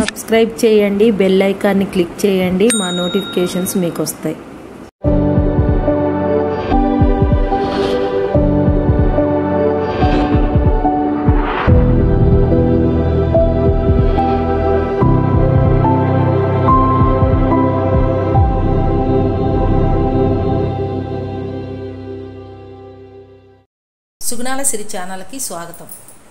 subscribe చేయండి bell ఐకాన్ని click చేయండి మా నోటిఫికేషన్స్ మీకు వస్తాయి సుగుణాల సిరి ఛానల్కి స్వాగతం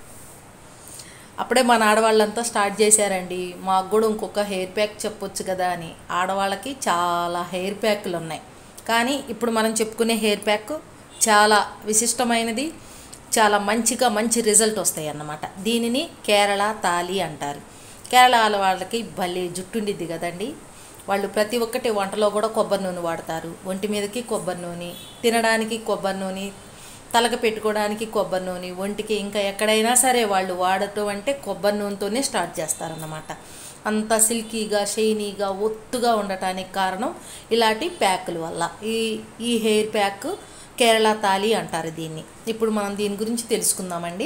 అప్పుడే మన ఆడవాళ్ళంతా స్టార్ట్ చేశారండి మాకు కూడా ఇంకొక హెయిర్ ప్యాక్ చెప్పొచ్చు కదా అని ఆడవాళ్ళకి చాలా హెయిర్ ప్యాక్లు ఉన్నాయి కానీ ఇప్పుడు మనం చెప్పుకునే హెయిర్ ప్యాక్ చాలా విశిష్టమైనది చాలా మంచిగా మంచి రిజల్ట్ వస్తాయి అన్నమాట దీనిని కేరళ తాలి అంటారు కేరళ వాళ్ళకి భలే జుట్టుండిద్ది కదండి వాళ్ళు ప్రతి ఒక్కటి వంటలో కూడా కొబ్బరి నూనె వాడతారు ఒంటి మీదకి కొబ్బరి నూనె తినడానికి కొబ్బరి నూనె తలకు పెట్టుకోవడానికి కొబ్బరి నూనె ఒంటికి ఇంకా ఎక్కడైనా సరే వాళ్ళు వాడటం అంటే కొబ్బరి నూనెతోనే స్టార్ట్ చేస్తారన్నమాట అంత సిల్కీగా షైనీగా ఒత్తుగా ఉండటానికి కారణం ఇలాంటి ప్యాకుల వల్ల ఈ ఈ హెయిర్ ప్యాక్ కేరళ తాలి అంటారు దీన్ని ఇప్పుడు మనం దీని గురించి తెలుసుకుందామండి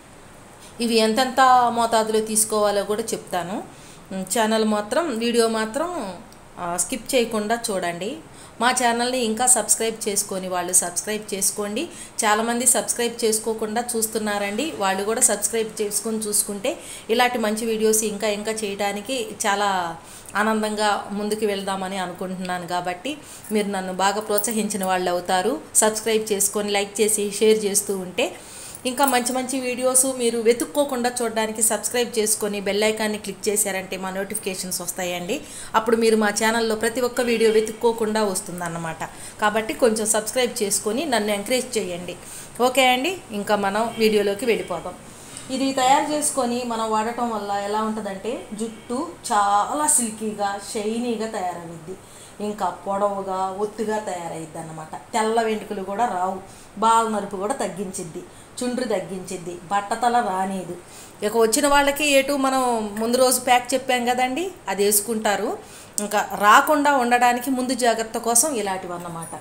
ఇవి ఎంతెంత మోతాదులో తీసుకోవాలో కూడా చెప్తాను ఉమ్, ఛానల్ మాత్రం వీడియో మాత్రం ఆ, స్కిప్ చేయకుండా చూడండి మా ఛానల్ని ఇంకా సబ్స్క్రైబ్ చేసుకొని వాళ్ళు సబ్స్క్రైబ్ చేసుకోండి చాలామంది సబ్స్క్రైబ్ చేసుకోకుండా చూస్తున్నారండి వాళ్ళు కూడా సబ్స్క్రైబ్ చేసుకొని చూసుకుంటే ఇలాంటి మంచి వీడియోస్ ఇంకా ఇంకా చేయడానికి చాలా ఆనందంగా ముందుకు వెళ్దామని అనుకుంటున్నాను కాబట్టి మీరు నన్ను బాగా ప్రోత్సహించిన వాళ్ళు అవుతారు సబ్స్క్రైబ్ చేసుకొని లైక్ చేసి షేర్ చేస్తూ ఉంటే ఇంకా మంచి మంచి వీడియోస్ మీరు వెతుక్కోకుండా చూడడానికి సబ్స్క్రైబ్ చేసుకొని బెల్ ఐకాన్ని క్లిక్ చేశారంటే మా నోటిఫికేషన్స్ వస్తాయండి అప్పుడు మీరు మా ఛానల్లో ప్రతి ఒక్క వీడియో వెతుక్కోకుండా వస్తుందన్నమాట కాబట్టి కొంచెం సబ్స్క్రైబ్ చేసుకొని నన్ను ఎంకరేజ్ చేయండి ఓకే అండి ఇంకా మనం వీడియోలోకి వెళ్ళిపోదాం ఇది తయారు చేసుకొని మనం వాడటం వల్ల ఎలా ఉంటుందంటే జుట్టు చాలా సిల్కీగా షైనీగా తయారవుద్ది ఇంకా పొడవుగా ఒత్తుగా తయారైద్ది అన్నమాట తెల్ల వెంట్రుకలు కూడా రావు బాగా నలుపు కూడా తగ్గించిద్ది చుండ్రు తగ్గించిద్ది బట్టతల రానిది ఇక వచ్చిన వాళ్ళకి ఏటు మనం ముందు రోజు ప్యాక్ చెప్పాం కదండి అది వేసుకుంటారు ఇంకా రాకుండా ఉండడానికి ముందు జాగ్రత్త కోసం ఇలాంటివి అన్నమాట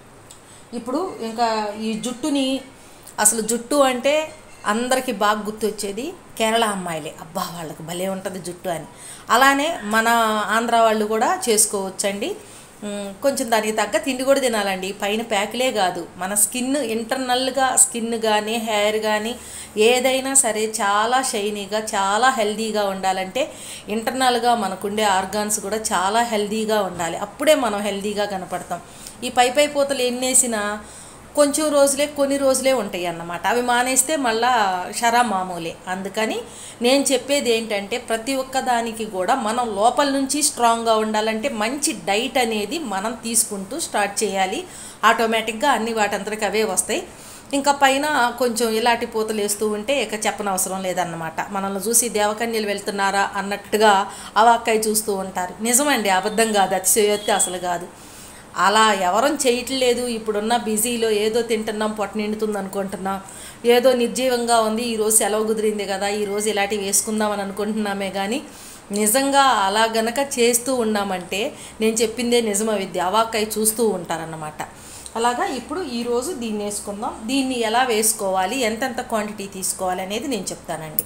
ఇప్పుడు ఇంకా ఈ జుట్టుని అసలు జుట్టు అంటే అందరికీ బాగా గుర్తొచ్చేది కేరళ అమ్మాయిలే అబ్బా వాళ్ళకి భలే ఉంటుంది జుట్టు అని అలానే మన ఆంధ్ర వాళ్ళు కూడా చేసుకోవచ్చండి ఉమ్, కొంచెం దానికి తగ్గ తిండి కూడా తినాలండి పైన ప్యాకులే కాదు మన స్కిన్ ఇంటర్నల్గా స్కిన్ కానీ హెయిర్ కానీ ఏదైనా సరే చాలా షైనీగా చాలా హెల్దీగా ఉండాలంటే ఇంటర్నల్గా మనకుండే ఆర్గాన్స్ కూడా చాలా హెల్దీగా ఉండాలి అప్పుడే మనం హెల్దీగా కనపడతాం ఈ పై పై పూతలు ఎన్నేసినా కొంచెం రోజులే కొన్ని రోజులే ఉంటాయి అన్నమాట అవి మానేస్తే మళ్ళా షరా మామూలే అందుకని నేను చెప్పేది ఏంటంటే ప్రతి ఒక్క దానికి కూడా మనం లోపల నుంచి స్ట్రాంగ్గా ఉండాలంటే మంచి డైట్ అనేది మనం తీసుకుంటూ స్టార్ట్ చేయాలి ఆటోమేటిక్గా అన్ని వాటంతటికి అవే వస్తాయి ఇంకా పైన కొంచెం ఇలాంటి పూతలు వేస్తూ ఉంటే ఇక చెప్పనవసరం లేదన్నమాట మనల్ని చూసి దేవకన్యలు వెళ్తున్నారా అన్నట్టుగా అవాక్కాయ చూస్తూ ఉంటారు నిజమండి అబద్ధం కాదు అతిశయోక్తి అసలు కాదు అలా ఎవరం చేయట్లేదు ఇప్పుడున్న బిజీలో ఏదో తింటున్నాం పొట్ట నిండుతుంది అనుకుంటున్నాం ఏదో నిర్జీవంగా ఉంది ఈరోజు సెలవు కుదిరింది కదా ఈరోజు ఇలాంటివి వేసుకుందామని అనుకుంటున్నామే కానీ నిజంగా అలా గనక చేస్తూ ఉన్నామంటే నేను చెప్పిందే నిజమ విద్య అవాక్కై చూస్తూ ఉంటారన్నమాట అలాగా ఇప్పుడు ఈరోజు దీన్ని వేసుకుందాం దీన్ని ఎలా వేసుకోవాలి ఎంతెంత క్వాంటిటీ తీసుకోవాలి అనేది నేను చెప్తానండి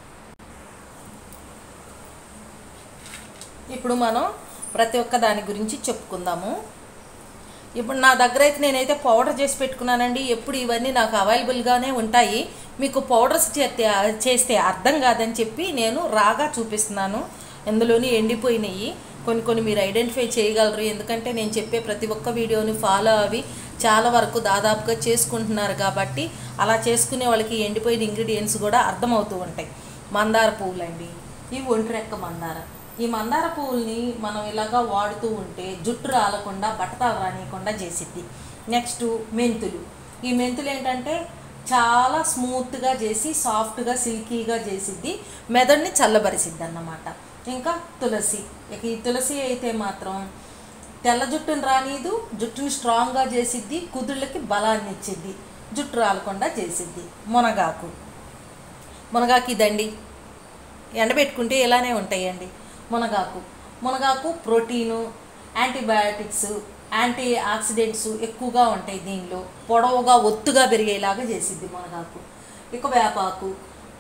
ఇప్పుడు మనం ప్రతి ఒక్క దాని గురించి చెప్పుకుందాము ఇప్పుడు నా దగ్గర అయితే నేనైతే పౌడర్ చేసి పెట్టుకున్నానండి ఎప్పుడు ఇవన్నీ నాకు అవైలబుల్గానే ఉంటాయి మీకు పౌడర్స్ చేస్తే చేస్తే అర్థం కాదని చెప్పి నేను రాగా చూపిస్తున్నాను ఇందులోని ఎండిపోయినాయి కొన్ని కొన్ని మీరు ఐడెంటిఫై చేయగలరు ఎందుకంటే నేను చెప్పే ప్రతి ఒక్క వీడియోని ఫాలో అవి చాలా వరకు దాదాపుగా చేసుకుంటున్నారు కాబట్టి అలా చేసుకునే వాళ్ళకి ఎండిపోయిన ఇంగ్రీడియంట్స్ కూడా అర్థమవుతూ ఉంటాయి మందార పువ్వులండి ఇవి ఒంటిరెక్క మందార ఈ మందార పువ్వుల్ని మనం ఇలాగా వాడుతూ ఉంటే జుట్టు రాలకుండా బట్టతలు రానియకుండా చేసిద్ది నెక్స్ట్ మెంతులు ఈ మెంతులు ఏంటంటే చాలా స్మూత్గా చేసి సాఫ్ట్గా సిల్కీగా చేసిద్ది మెదడుని చల్లబరిసిద్ది అన్నమాట ఇంకా తులసి ఇక ఈ తులసి అయితే మాత్రం తెల్ల జుట్టుని రానీదు జుట్టుని స్ట్రాంగ్గా చేసిద్ది కుదుళ్ళకి బలాన్ని ఇచ్చిద్ది జుట్టు రాలకుండా చేసిద్ది మునగాకు మునగాకు ఇదండి ఎండబెట్టుకుంటే ఇలానే ఉంటాయండి మునగాకు మునగాకు ప్రోటీను యాంటీబయాటిక్స్ యాంటీ ఆక్సిడెంట్స్ ఎక్కువగా ఉంటాయి దీనిలో పొడవుగా ఒత్తుగా పెరిగేలాగా చేసిద్ది మునగాకు ఇక వేపాకు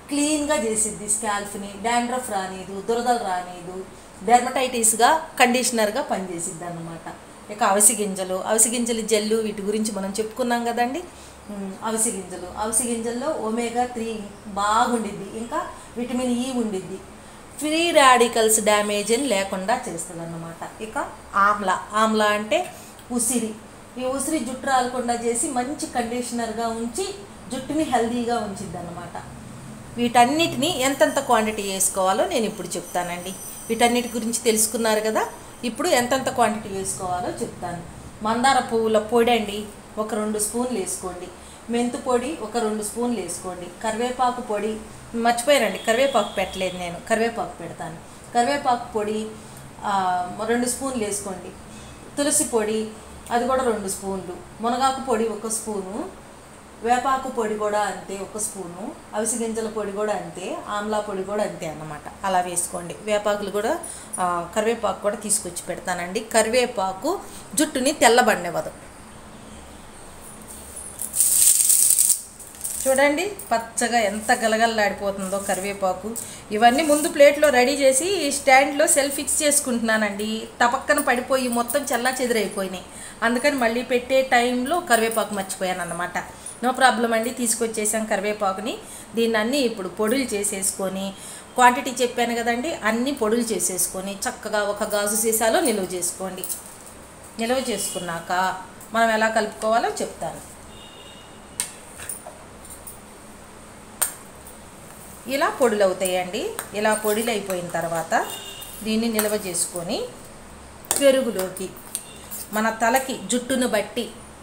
క్లీన్గా చేసిద్ది స్కాల్ఫ్ని డాండ్రఫ్ రానిదు దురదలు రానిదు డెర్మటైటిస్గా కండిషనర్గా పనిచేసిద్ది అన్నమాట ఇక అవిసి గింజలు అవిసి గింజలు జెల్లు వీటి గురించి మనం చెప్పుకున్నాం కదండి ఉమ్, అవిసి గింజలు అవిసి గింజల్లో ఒమేగా త్రీ బాగుండిద్ది ఇంకా విటమిన్ ఈ ఉండిద్ది ఫ్రీ రాడికల్స్ డ్యామేజ్ని లేకుండా చేస్తుంది అన్నమాట ఇక ఆమ్లా ఆమ్లా అంటే ఉసిరి ఈ ఉసిరి జుట్టు రాలకుండా చేసి మంచి కండిషనర్గా ఉంచి జుట్టుని హెల్దీగా ఉంచిద్ది అన్నమాట వీటన్నిటిని ఎంతెంత క్వాంటిటీ వేసుకోవాలో నేను ఇప్పుడు చెప్తానండి వీటన్నిటి గురించి తెలుసుకున్నారు కదా ఇప్పుడు ఎంతెంత క్వాంటిటీ వేసుకోవాలో చెప్తాను మందార పువ్వుల పొడి అండి ఒక రెండు స్పూన్లు వేసుకోండి మెంతు పొడి ఒక రెండు స్పూన్లు వేసుకోండి కరివేపాకు పొడి మర్చిపోయానండి కరివేపాకు పెట్టలేదు నేను కరివేపాకు పెడతాను కరివేపాకు పొడి ఆ, రెండు స్పూన్లు వేసుకోండి తులసి పొడి అది కూడా రెండు స్పూన్లు మునగాకు పొడి ఒక స్పూను వేపాకు పొడి కూడా అంతే ఒక స్పూను అవిసి గింజల పొడి కూడా అంతే ఆమ్లా పొడి కూడా అంతే అన్నమాట అలా వేసుకోండి వేపాకులు కూడా ఆ, కరివేపాకు కూడా తీసుకొచ్చి పెడతానండి కరివేపాకు జుట్టుని తెల్లబడినవ్వదు చూడండి పచ్చగా ఎంత గలగలలాడిపోతుందో కరివేపాకు ఇవన్నీ ముందు ప్లేట్లో రెడీ చేసి ఈ స్టాండ్లో సెల్ ఫిక్స్ చేసుకుంటున్నానండి టపక్కన పడిపోయి మొత్తం చల్లా చెదిరైపోయినాయి అందుకని మళ్ళీ పెట్టే టైంలో కరివేపాకు మర్చిపోయాను అన్నమాట నో ప్రాబ్లం అండి తీసుకొచ్చేసాం కరివేపాకుని దీన్ని అన్నీ ఇప్పుడు పొడులు చేసేసుకొని క్వాంటిటీ చెప్పాను కదండి అన్ని పొడులు చేసేసుకొని చక్కగా ఒక గాజు సీసాలో నిలువ చేసుకోండి నిల్వ చేసుకున్నాక మనం ఎలా కలుపుకోవాలో చెప్తాను ఇలా పొడులు అవుతాయండి ఇలా పొడిలు అయిపోయిన తర్వాత దీన్ని నిల్వ చేసుకొని పెరుగులోకి మన తలకి జుట్టును బట్టి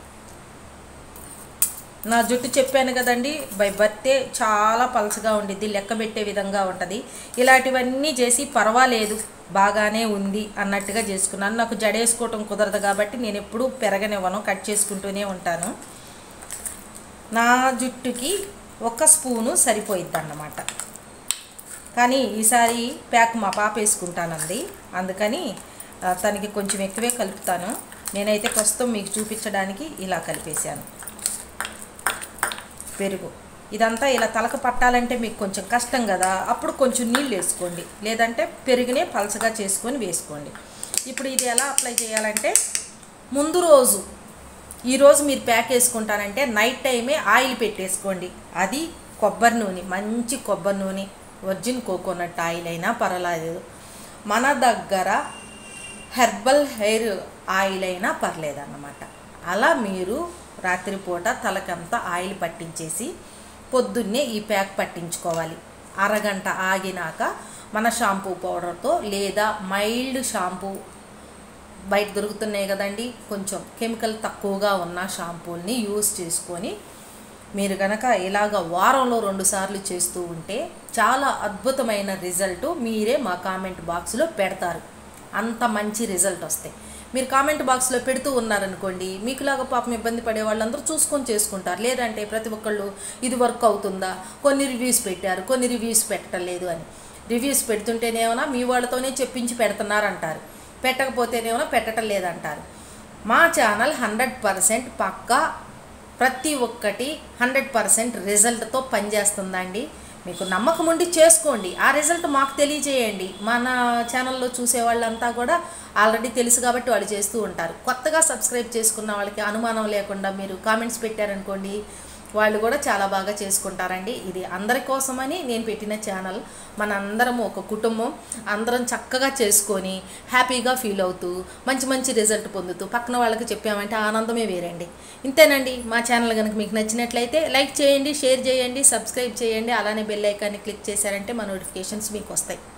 నా జుట్టు చెప్పాను కదండి బై బర్త్డే చాలా పలసగా ఉండిద్ది లెక్క పెట్టే విధంగా ఉంటుంది ఇలాంటివన్నీ చేసి పర్వాలేదు బాగానే ఉంది అన్నట్టుగా చేసుకున్నాను నాకు జడేసుకోవటం కుదరదు కాబట్టి నేను ఎప్పుడూ పెరగనివ్వను కట్ చేసుకుంటూనే ఉంటాను నా జుట్టుకి ఒక స్పూను సరిపోయిద్ది అన్నమాట కానీ ఈసారి ప్యాక్ మా పాప వేసుకుంటానంది అందుకని ఆ, తనకి కొంచెం ఎక్కువే కలుపుతాను నేనైతే ప్రస్తుతం మీకు చూపించడానికి ఇలా కలిపేశాను పెరుగు ఇదంతా ఇలా తలకు పట్టాలంటే మీకు కొంచెం కష్టం కదా అప్పుడు కొంచెం నీళ్ళు వేసుకోండి లేదంటే పెరుగునే పలచగా చేసుకొని వేసుకోండి ఇప్పుడు ఇది ఎలా అప్లై చేయాలంటే ముందు రోజు ఈరోజు మీరు ప్యాక్ వేసుకుంటానంటే నైట్ టైమే ఆయిల్ పెట్టేసుకోండి అది కొబ్బరి నూనె మంచి కొబ్బరి నూనె వర్జిన్ కోకోనట్ ఆయిల్ అయినా పర్వాలేదు మన దగ్గర హెర్బల్ హెయిర్ ఆయిల్ అయినా పర్లేదన్నమాట అలా మీరు రాత్రిపూట తలకంతా ఆయిల్ పట్టించేసి పొద్దున్నే ఈ ప్యాక్ పట్టించుకోవాలి అరగంట ఆగినాక మన షాంపూ పౌడర్తో లేదా మైల్డ్ షాంపూ బయట దొరుకుతున్నాయి కదండి కొంచెం కెమికల్ తక్కువగా ఉన్న షాంపూల్ని యూస్ చేసుకొని మీరు కనుక ఇలాగ వారంలో రెండు సార్లు చేస్తూ ఉంటే చాలా అద్భుతమైన రిజల్ట్ మీరే మా కామెంట్ బాక్స్లో పెడతారు అంత మంచి రిజల్ట్ వస్తాయి మీరు కామెంట్ బాక్స్లో పెడుతూ ఉన్నారనుకోండి మీకులాగా పాపం ఇబ్బంది పడే వాళ్ళందరూ చూసుకొని చేసుకుంటారు లేదంటే ప్రతి ఒక్కళ్ళు ఇది వర్క్ అవుతుందా కొన్ని రివ్యూస్ పెట్టారు కొన్ని రివ్యూస్ పెట్టడం లేదు అని రివ్యూస్ పెడుతుంటేనేమన్నా మీ వాళ్ళతోనే చెప్పించి పెడుతున్నారంటారు పెట్టకపోతేనేమో పెట్టడం లేదంటారు మా ఛానల్ హండ్రెడ్ పర్సెంట్ పక్కా ప్రతి ఒక్కటి హండ్రెడ్ పర్సెంట్ రిజల్ట్తో పనిచేస్తుందండి మీకు నమ్మకం ఉండి చేసుకోండి ఆ రిజల్ట్ మాకు తెలియజేయండి మన ఛానల్లో చూసే వాళ్ళంతా కూడా ఆల్రెడీ తెలుసు కాబట్టి వాళ్ళు చేస్తూ ఉంటారు కొత్తగా సబ్స్క్రైబ్ చేసుకున్న వాళ్ళకి అనుమానం లేకుండా మీరు కామెంట్స్ పెట్టారనుకోండి వాళ్ళు కూడా చాలా బాగా చేసుకుంటారండి ఇది అందరి కోసమని నేను పెట్టిన ఛానల్ మన అందరం ఒక కుటుంబం అందరం చక్కగా చేసుకొని హ్యాపీగా ఫీల్ అవుతూ మంచి మంచి రిజల్ట్ పొందుతూ పక్కన వాళ్ళకి చెప్పామంటే ఆనందమే వేరండి ఇంతేనండి మా ఛానల్ కనుక మీకు నచ్చినట్లయితే లైక్ చేయండి షేర్ చేయండి సబ్స్క్రైబ్ చేయండి అలానే బెల్ ఐకాన్ని క్లిక్ చేశారంటే మా నోటిఫికేషన్స్ మీకు వస్తాయి